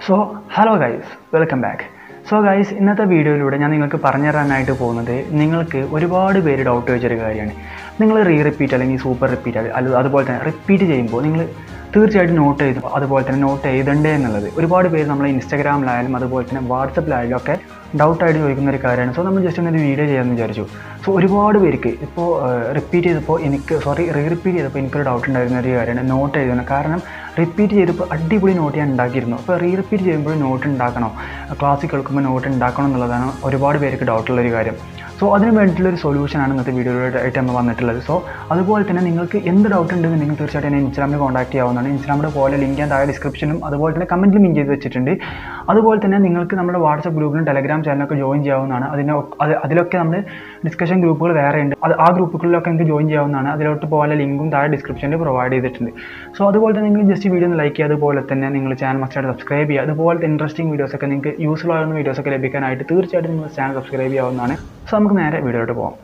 so hello guys welcome back so guys ഇന്നത്തെ വീഡിയോയിലൂടെ ഞാൻ നിങ്ങൾക്ക് പറഞ്ഞു തരാനായിട്ട് പോകുന്നത് നിങ്ങൾക്ക് ഒരുപാട് പേര് ഡൗട്ട് വെച്ചൊരു കാര്യമാണ് നിങ്ങൾ റീ റിപ്പീറ്റ് അല്ലെങ്കിൽ സൂപ്പർ റിപ്പീറ്റ് അല്ല അതുപോലെ തന്നെ റിപ്പീറ്റ് ചെയ്യുമ്പോൾ നിങ്ങൾ തീർച്ചയായിട്ടും നോട്ട് ചെയ്തു അതുപോലെ തന്നെ നോട്ട് എഴുതണ്ടേ എന്നുള്ളത് ഒരുപാട് പേര് നമ്മൾ ഇൻസ്റ്റാഗ്രാമിലായാലും അതുപോലെ തന്നെ വാട്സപ്പിലായാലും ഒക്കെ ഡൗട്ടായിട്ട് ചോദിക്കുന്ന ഒരു കാര്യമാണ് സോ നമ്മൾ ജസ്റ്റ് ഒന്നൊരു വീഡിയോ ചെയ്യാമെന്ന് വിചാരിച്ചു സോ ഒരുപാട് പേർക്ക് ഇപ്പോൾ റിപ്പീറ്റ് ചെയ്തപ്പോൾ എനിക്ക് സോറി റീ റിപ്പീറ്റ് ചെയ്തപ്പോൾ എനിക്കൊരു ഡൗട്ട് ഉണ്ടായിരുന്ന ഒരു കാര്യമാണ് നോട്ട് എഴുതണം കാരണം റിപ്പീറ്റ് ചെയ്തപ്പോൾ അടിപൊളി നോട്ട് ഞാൻ ഉണ്ടാക്കിയിരുന്നു അപ്പോൾ റീ റിപ്പീറ്റ് ചെയ്യുമ്പോൾ നോട്ട് ഉണ്ടാക്കണോ ക്ലാസ്സിൽ കേൾക്കുമ്പോൾ നോട്ട് ഉണ്ടാക്കണം എന്നുള്ളതാണ് ഒരുപാട് പേർക്ക് ഡൗട്ടുള്ളൊരു കാര്യം സോ അതിന് വേണ്ടിയിട്ടുള്ളൊരു സൊല്യൂഷനാണ് ഇന്നത്തെ വീഡിയോയിലൂടെ ആയിട്ട് നമ്മൾ വന്നിട്ടുള്ളത് സോ അതുപോലെ തന്നെ നിങ്ങൾക്ക് എന്ത് ഡൗട്ട് ഉണ്ടെങ്കിൽ നിങ്ങൾ തീർച്ചയായിട്ടും എന്നെ ഇൻസ്റ്റാഗ്രാമിൽ കോൺടാക്ട് ചെയ്യാവുന്നതാണ് ഇൻസ്റ്റാഗ്രാമിൻ്റെ പോലെ ലിങ്ക് ഞാൻ താഴെ ഡിസ്ക്രിപ്ഷനും അതുപോലെ തന്നെ കമൻറ്റിലും ലിങ്ക് ചെയ്ത് വെച്ചിട്ടുണ്ട് അതുപോലെ തന്നെ നിങ്ങൾക്ക് നമ്മുടെ വാട്സപ്പ് ഗ്രൂപ്പിലും ടെലഗ്രാം ചാനലൊക്കെ ജോയിൻ ചെയ്യാവുന്നതാണ് അതിന് അത് അതിലൊക്കെ നമ്മൾ ഡിസ്കഷൻ ഗ്രൂപ്പുകൾ വേറെ ഉണ്ട് അത് ആ ഗ്രൂപ്പുകളിലൊക്കെ നിങ്ങൾക്ക് ജോയിൻ ചെയ്യാവുന്നതാണ് അതിലോട്ട് പോലെ ലിങ്കും താഴെ ഡിസ്ക്രിപ്ഷനിൽ പ്രൊവൈഡ് ചെയ്തിട്ടുണ്ട് സോ അതുപോലെ തന്നെ നിങ്ങൾ ജസ്റ്റ് വീഡിയോ ഒന്ന് ലൈക്ക് ചെയ്യുക അതുപോലെ തന്നെ നിങ്ങൾ ചാനൽ മസ്റ്റായിട്ട് സബ്സ്ക്രൈബ് ചെയ്യുക അതുപോലത്തെ ഇൻട്രസ്റ്റിംഗ് വീഡിയോസൊക്കെ നിങ്ങൾക്ക് യൂസ്ഫുൾ ആകുന്ന വീഡിയോസൊക്കെ ലഭിക്കാനായിട്ട് തീർച്ചയായിട്ടും നിങ്ങൾ ചാനൽ സബ്സ്ക്രൈബ് ചെയ്യാവുന്നതാണ് സോ നമുക്ക് നേരെ വീഡിയോയിലോട്ട് പോകാം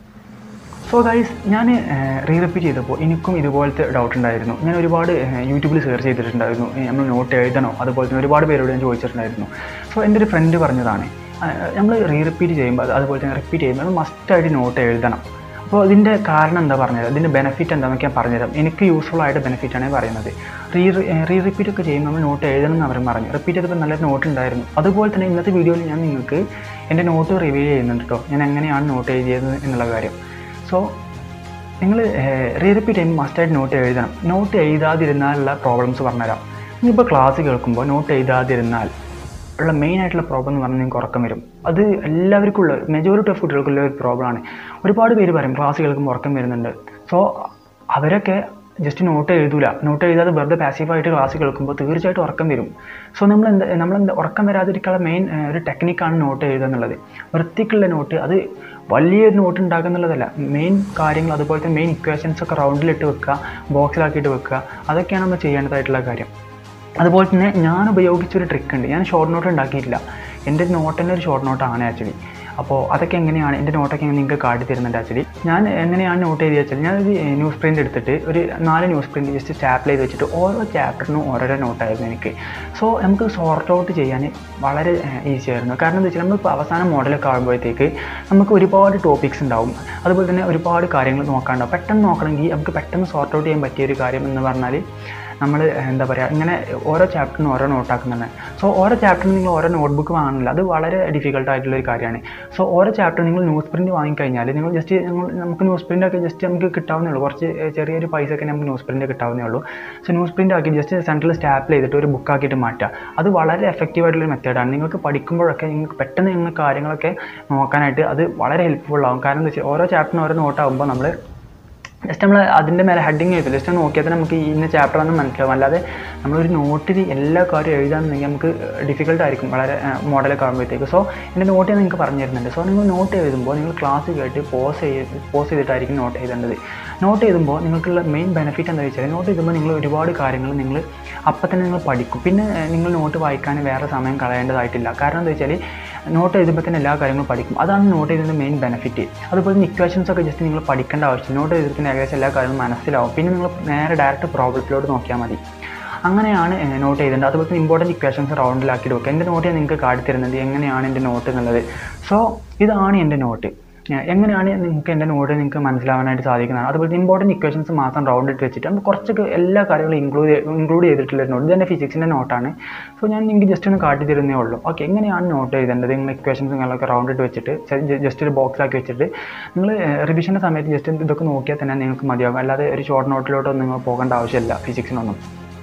സോ ഗൈസ് ഞാൻ റീ റിപ്പീറ്റ് ചെയ്തപ്പോൾ എനിക്കും ഇതുപോലത്തെ ഡൗട്ട് ഉണ്ടായിരുന്നു ഞാൻ ഒരുപാട് യൂട്യൂബിൽ സെർച്ച് ചെയ്തിട്ടുണ്ടായിരുന്നു ഏ, നമ്മൾ നോട്ട് എഴുതണോ അതുപോലെ തന്നെ ഒരുപാട് പേരോട് ഞാൻ ചോദിച്ചിട്ടുണ്ടായിരുന്നു സോ എൻ്റെ ഒരു ഫ്രണ്ട് പറഞ്ഞതാണ് നമ്മൾ റീ റിപ്പീറ്റ് ചെയ്യുമ്പോൾ അത് അതുപോലെ തന്നെ റിപ്പീറ്റ് ചെയ്യുമ്പോൾ നമ്മൾ മസ്റ്റായിട്ട് നോട്ട് എഴുതണം അപ്പോൾ ഇതിൻ്റെ കാരണം എന്താ പറഞ്ഞുതരാം ഇതിൻ്റെ ബെനിഫിറ്റ് എന്താണെന്നൊക്കെ ഞാൻ പറഞ്ഞുതരാം എനിക്ക് യൂസ്ഫുൾ ആയിട്ട് ബെനിഫിറ്റാണ് പറയുന്നത് റീ റീ റിപ്പീറ്റ് ഒക്കെ ചെയ്യുമ്പോൾ നമ്മൾ നോട്ട് എഴുതണം എന്ന് അവരും പറഞ്ഞു റിപ്പീറ്റ് ചെയ്തപ്പോൾ നല്ലൊരു നോട്ട് ഉണ്ടായിരുന്നു അതുപോലെ തന്നെ ഇന്നത്തെ വീഡിയോയിൽ ഞാൻ നിങ്ങൾക്ക് എൻ്റെ നോട്ട് റിവീൽ ചെയ്യുന്നുണ്ട് കേട്ടോ ഞാൻ എങ്ങനെയാണ് നോട്ട് എഴുതിയത് എന്നുള്ള കാര്യം സോ നിങ്ങൾ റീ റിപ്പീറ്റ് ചെയ്യുമ്പോൾ മസ്റ്റായിട്ട് നോട്ട് എഴുതണം നോട്ട് എഴുതാതിരുന്നാലുള്ള പ്രോബ്ലംസ് പറഞ്ഞുതരാം നിങ്ങളിപ്പോൾ ക്ലാസ് കേൾക്കുമ്പോൾ നോട്ട് എഴുതാതിരുന്നാൽ ഉള്ള മെയിൻ ആയിട്ടുള്ള പ്രോബ്ലം എന്ന് പറഞ്ഞാൽ നിങ്ങൾക്ക് ഉറക്കം വരും അത് എല്ലാവർക്കും ഉള്ള മെജോറിറ്റി ഓഫ് കുട്ടികൾക്കുള്ള ഒരു പ്രോബ്ലമാണ് ഒരുപാട് പേര് പറയും ക്ലാസ് കേൾക്കുമ്പോൾ ഉറക്കം വരുന്നുണ്ട് സോ അവരൊക്കെ ജസ്റ്റ് നോട്ട് എഴുതൂല നോട്ട് എഴുതാതെ വെറുതെ പാസീവായിട്ട് ക്ലാസ് കേൾക്കുമ്പോൾ തീർച്ചയായിട്ടും ഉറക്കം വരും സോ നമ്മൾ എന്താ നമ്മൾ എന്താ ഉറക്കം വരാതിരിക്കാനുള്ള മെയിൻ ഒരു ടെക്നിക്കാണ് നോട്ട് എഴുതുക എന്നുള്ളത് വൃത്തിക്കുള്ള നോട്ട് അത് വലിയൊരു നോട്ട് ഉണ്ടാക്കുക എന്നുള്ളതല്ല മെയിൻ കാര്യങ്ങൾ അതുപോലെ തന്നെ മെയിൻ ഇക്വേഷൻസ് ഒക്കെ റൗണ്ടിലിട്ട് വെക്കുക ബോക്സിലാക്കിയിട്ട് വെക്കുക അതൊക്കെയാണ് നമ്മൾ ചെയ്യേണ്ടതായിട്ടുള്ള കാര്യം അതുപോലെ തന്നെ ഞാൻ ഉപയോഗിച്ചൊരു ട്രിക്ക് ഉണ്ട് ഞാൻ ഷോർട്ട് നോട്ട് ഉണ്ടാക്കിയിട്ടില്ല എൻ്റെ നോട്ട് തന്നെ ഒരു ഷോർട്ട് നോട്ടാണ് ആക്ച്വലി അപ്പോൾ അതൊക്കെ എങ്ങനെയാണ് എൻ്റെ നോട്ടൊക്കെ ഞാൻ നിങ്ങൾക്ക് കാട്ടി തരുന്നുണ്ട് ആക്ച്വലി ഞാൻ എങ്ങനെയാണ് നോട്ട് ചെയ്ത് വെച്ചാൽ ഞാനൊരു ന്യൂസ് പ്രിൻ്റ് എടുത്തിട്ട് ഒരു നാല് ന്യൂസ് പ്രിൻ്റ് ജസ്റ്റ് സ്റ്റാപ്പിൾ ചെയ്ത് വെച്ചിട്ട് ഓരോ ചാപ്റ്ററിനും ഓരോരോ നോട്ടായിരുന്നു എനിക്ക് സോ നമുക്ക് സോർട്ട് ഔട്ട് ചെയ്യാൻ വളരെ ഈസി ആയിരുന്നു കാരണം എന്താ വെച്ചാൽ നമ്മളിപ്പോൾ അവസാന മോഡലൊക്കെ ആകുമ്പോഴത്തേക്ക് നമുക്ക് ഒരുപാട് ടോപ്പിക്സ് ഉണ്ടാവും അതുപോലെ തന്നെ ഒരുപാട് കാര്യങ്ങൾ നോക്കാണ്ടാവും പെട്ടെന്ന് നോക്കണമെങ്കിൽ നമുക്ക് പെട്ടെന്ന് സോർട്ട് ഔട്ട് ചെയ്യാൻ പറ്റിയ ഒരു കാര്യം എന്ന് പറഞ്ഞാൽ നമ്മൾ എന്താ പറയുക ഇങ്ങനെ ഓരോ ചാപ്റ്ററിനും ഓരോ നോട്ടാക്കുന്നുണ്ട് സോ ഓരോ ചാപ്റ്ററിന് നിങ്ങൾ ഓരോ നോട്ട്ബുക്ക് വാങ്ങുന്നില്ല അത് വളരെ ഡിഫിക്കൽട്ട് ആയിട്ടുള്ള ഒരു കാര്യമാണ് സോ ഓരോ ചാപ്റ്റർ നിങ്ങൾ ന്യൂസ് പ്രിൻറ്റ് വാങ്ങിക്കഴിഞ്ഞാൽ നിങ്ങൾ ജസ്റ്റ് നിങ്ങൾ നമുക്ക് ന്യൂസ് പ്രിൻ്റ് ഒക്കെ ജസ്റ്റ് നമുക്ക് കിട്ടാവുന്നേ ഉള്ളൂ കുറച്ച് ചെറിയൊരു പൈസ ഒക്കെ നമുക്ക് ന്യൂസ് പ്രിൻ്റ് കിട്ടാവുന്നേ ഉള്ളൂ സോ ന്യൂസ് പ്രിൻ്റ് ആക്കി ജസ്റ്റ് സെൻട്രൽ സ്റ്റാപ്പിൽ ചെയ്തിട്ട് ഒരു ബുക്ക് ആക്കിയിട്ട് മാറ്റുക അത് വളരെ എഫക്റ്റീവ് ആയിട്ടുള്ള മെത്തേഡാണ് നിങ്ങൾക്ക് പഠിക്കുമ്പോഴൊക്കെ നിങ്ങൾക്ക് പെട്ടെന്ന് നിങ്ങൾ കാര്യങ്ങളൊക്കെ നോക്കാനായിട്ട് അത് വളരെ ഹെൽപ്ഫുൾ ആവും കാരണം എന്താ വെച്ചാൽ ഓരോ ചാപ്റ്ററിനും ഓരോ നോട്ടാകുമ്പോൾ നമ്മൾ ജസ്റ്റ് നമ്മൾ അതിൻ്റെ മേലെ ഹെഡിങ് ചെയ്തില്ല ജസ്റ്റ് നോക്കിയാൽ തന്നെ നമുക്ക് ഇന്ന ചാപ്റ്റർ ആണെന്ന് മനസ്സിലാവും അല്ലാതെ നമ്മളൊരു നോട്ടിൽ എല്ലാ കാര്യവും എഴുതാന്നുണ്ടെങ്കിൽ നമുക്ക് ഡിഫിക്കൽട്ട് ആയിരിക്കും വളരെ മോഡലൊക്കെ ആകുമ്പോഴത്തേക്ക് സോ എൻ്റെ നോട്ട് ഞാൻ നിങ്ങൾക്ക് പറഞ്ഞു തരുന്നുണ്ട് സോ നിങ്ങൾ നോട്ട് എഴുതുമ്പോൾ നിങ്ങൾ ക്ലാസ് കേട്ട് പോസ് ചെയ്ത് പോസ് ചെയ്തിട്ടായിരിക്കും നോട്ട് എഴുതേണ്ടത് നോട്ട് എഴുതുമ്പോൾ നിങ്ങൾക്കുള്ള മെയിൻ ബെനിഫിറ്റ് എന്താ വെച്ചാൽ നോട്ട് എഴുതുമ്പോൾ നിങ്ങൾ ഒരുപാട് കാര്യങ്ങൾ നിങ്ങൾ അപ്പം തന്നെ നിങ്ങൾ പഠിക്കും പിന്നെ നിങ്ങൾ നോട്ട് വായിക്കാൻ വേറെ സമയം കളയേണ്ടതായിട്ടില്ല കാരണം എന്താ വെച്ചാൽ നോട്ട് എഴുതുമ്പോൾ തന്നെ എല്ലാ കാര്യങ്ങളും പഠിക്കും അതാണ് നോട്ട് എഴുതുന്ന മെയിൻ ബെനിഫിറ്റ് അതുപോലെ തന്നെ ഇക്വേഷൻസ് ഒക്കെ ജസ്റ്റ് നിങ്ങൾ പഠിക്കേണ്ട ആവശ്യം നോട്ട് എഴുതുമ്പോൾ ഏകദേശം എല്ലാ കാര്യങ്ങളും മനസ്സിലാവും പിന്നെ നിങ്ങൾ നേരെ ഡയറക്റ്റ് പ്രോബ്ലത്തിലോട്ട് നോക്കിയാൽ മതി അങ്ങനെയാണ് നോട്ട് ചെയ്തേണ്ടത് അതുപോലെ തന്നെ ഇമ്പോർട്ടൻറ്റ് ഇക്വേഷൻസ് റൗണ്ടിലാക്കി വെക്കുക എൻ്റെ നോട്ട് ഞാൻ നിങ്ങൾക്ക് കാട്ടിത്തരുന്നത് എങ്ങനെയാണ് എൻ്റെ നോട്ട് എന്നുള്ളത് സോ ഇതാണ് എൻ്റെ നോട്ട് എങ്ങനെയാണ് നിങ്ങൾക്ക് എൻ്റെ നോട്ട് നിങ്ങൾക്ക് മനസ്സിലാവാനായിട്ട് സാധിക്കുന്നതാണ് അതുപോലെ ഇമ്പോർട്ടൻറ്റ് ഇക്വേഷൻസ് മാത്രം റൗണ്ട് ഇട്ട് വെച്ചിട്ട് നമുക്ക് കുറച്ചൊക്കെ എല്ലാ കാര്യങ്ങളും ഇൻക്ലൂഡ് ഇൻക്ലൂഡ് ചെയ്തിട്ടുള്ള നോട്ട് ഇത് എൻ്റെ ഫിസിക്സിൻ്റെ നോട്ടാണ് സോ ഞാൻ നിങ്ങൾക്ക് ജസ്റ്റ് ഒന്ന് കാട്ടി തരുന്നേ ഉള്ളൂ ഓക്കെ എങ്ങനെയാണ് നോട്ട് എഴുതേണ്ടത് നിങ്ങൾ ഇക്വേഷൻസ് നിങ്ങളൊക്കെ റൗണ്ട് ഇട്ട് വെച്ചിട്ട് ജസ്റ്റ് ഒരു ബോക്സിലാക്കി വെച്ചിട്ട് നിങ്ങൾ റിവിഷൻ്റെ സമയത്ത് ജസ്റ്റ് ഇതൊക്കെ നോക്കിയാൽ തന്നെ നിങ്ങൾക്ക് മതിയാകും അല്ലാതെ ഒരു ഷോർട്ട് നോട്ടിലോട്ടൊന്നും നിങ്ങൾ പോകേണ്ട ആവശ്യമില്ല ഫിസിക്സിനൊന്നും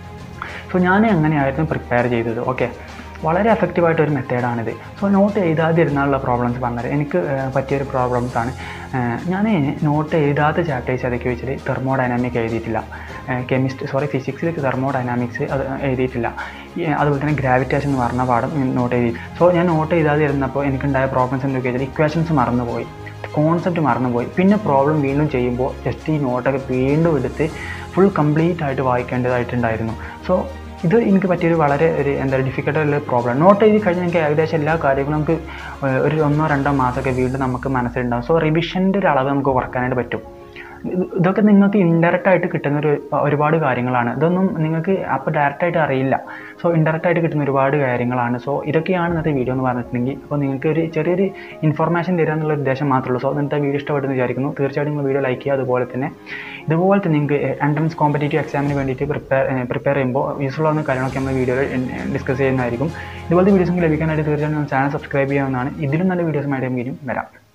സോ ഞാൻ അങ്ങനെയായിരുന്നു പ്രിപ്പയർ ചെയ്തത് ഓക്കെ വളരെ എഫക്റ്റീവായിട്ട് ഒരു മെത്തേഡാണിത് സോ നോട്ട് എഴുതാതിരുന്നാലുള്ള പ്രോബ്ലംസ് പറഞ്ഞത് എനിക്ക് ഏഹ്, പറ്റിയൊരു പ്രോബ്ലംസാണ് ഞാൻ നോട്ട് എഴുതാത്ത ചാപ്റ്റേഴ്സ് അതൊക്കെ വെച്ചിട്ട് തെർമോഡൈനാമിക് എഴുതിയിട്ടില്ല കെമിസ്ട്രി സോറി ഫിസിക്സിലേക്ക് തെർമോഡൈനാമിക്സ് അത് എഴുതിയിട്ടില്ല ഈ, അതുപോലെ തന്നെ ഗ്രാവിറ്റേഷൻ എന്ന് പറഞ്ഞ പാഠം നോട്ട് എഴുതി സോ ഞാൻ നോട്ട് എഴുതാതിരുന്നപ്പോൾ എനിക്കുണ്ടായ പ്രോബ്ലംസ് എന്തൊക്കെ വെച്ചാൽ ഇക്വേഷൻസ് മറന്നുപോയി കോൺസെപ്റ്റ് മറന്നുപോയി പിന്നെ പ്രോബ്ലം വീണ്ടും ചെയ്യുമ്പോൾ ജസ്റ്റ് ഈ നോട്ടൊക്കെ വീണ്ടും എടുത്ത് ഫുൾ കംപ്ലീറ്റ് ആയിട്ട് വായിക്കേണ്ടതായിട്ടുണ്ടായിരുന്നു സോ ഇത് എനിക്ക് പറ്റിയൊരു വളരെ ഒരു എന്താ ഡിഫിക്കൽട്ടുള്ള പ്രോബ്ലം നോട്ട് എഴുതി കഴിഞ്ഞാൽ എനിക്ക് ഏകദേശം എല്ലാ കാര്യങ്ങളും നമുക്ക് ഏഹ്, ഒരു ഒന്നോ രണ്ടോ മാസമൊക്കെ വീണ്ടും നമുക്ക് മനസ്സിലുണ്ടാകും സോ റിവിഷൻ്റെ ഒരു അളവ് നമുക്ക് കുറക്കാനായിട്ട് പറ്റും ഇത് ഇതൊക്കെ നിങ്ങൾക്ക് ഇൻഡയറക്റ്റ് ആയിട്ട് കിട്ടുന്ന ഒരു ഒരുപാട് കാര്യങ്ങളാണ് ഇതൊന്നും നിങ്ങൾക്ക് അപ്പോൾ ഡയറക്റ്റ് ആയിട്ട് അറിയില്ല സോ ഇൻഡയറക്റ്റ് ആയിട്ട് കിട്ടുന്ന ഒരുപാട് കാര്യങ്ങളാണ് സോ ഇതൊക്കെയാണ് ഇന്നത്തെ വീഡിയോ എന്ന് പറഞ്ഞിട്ടുണ്ടെങ്കിൽ അപ്പോൾ നിങ്ങൾക്ക് ഒരു ചെറിയൊരു ഇൻഫർമേഷൻ തരിക എന്നുള്ള ഉദ്ദേശം മാത്രമേ ഉള്ളൂ സോ ഇന്നത്തെ വീഡിയോ ഇഷ്ടപ്പെട്ടെന്ന് വിചാരിക്കുന്നു തീർച്ചയായിട്ടും നിങ്ങൾ വീഡിയോ ലൈക്ക് ചെയ്യുക അതുപോലെ തന്നെ ഇതുപോലത്തെ നിങ്ങൾക്ക് എൻട്രൻസ് കോമ്പറ്റേറ്റീവ് എക്സാമിന് വേണ്ടിയിട്ട് പ്രിപ്പയർ പ്രിപ്പയർ ചെയ്യുമ്പോൾ യൂസ്ഫുൾ ആവുന്ന കാര്യങ്ങളൊക്കെ നമ്മൾ വീഡിയോയിൽ ഡിസ്കസ് ചെയ്യുന്നതായിരിക്കും ഇതുപോലത്തെ വീഡിയോസ് ലഭിക്കാനായിട്ട് തീർച്ചയായിട്ടും ചാനൽ സബ്സ്ക്രൈബ് ചെയ്യാവുന്നതാണ് ഇതിലും നല്ല വീഡിയോസുമായിട്ട് നമുക്ക് ഇനിയും വരാം